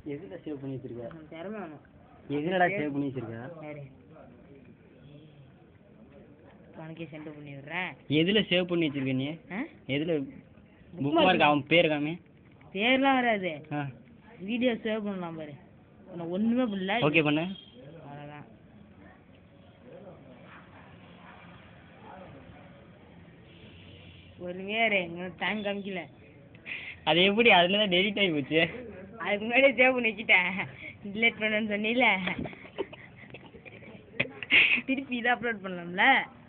எதுல சேவ் பண்ணி வச்சிருக்க திறமை வேணும் எதுலடா சேவ் பண்ணி வச்சிருக்க யாரு உனக்கே சென்ட் பண்ணி விடுறேன் எதுல சேவ் பண்ணி வச்சிருக்க நீ ஆ எதுல புக் மார்க் அவன் பேர் காமி பேர்லாம் வராது ஆ வீடியோ சேவ் பண்ணலாம் பாரு உனக்கு ஒண்ணுமே பண்ணல ஓகே பண்ணு அவ்வளோதான் பொறுமையா இரு இன்னும் டைம் காமிக்கல அது எப்படி அதுல தான் டெலிட் ஆகி போச்சு அதுக்கு முன்னாடியே சேவ் பண்ணி வச்சுட்டேன் டிலேட் பண்ணேன்னு சொன்னீல திருப்பி இதை அப்லோட் பண்ணலாம்ல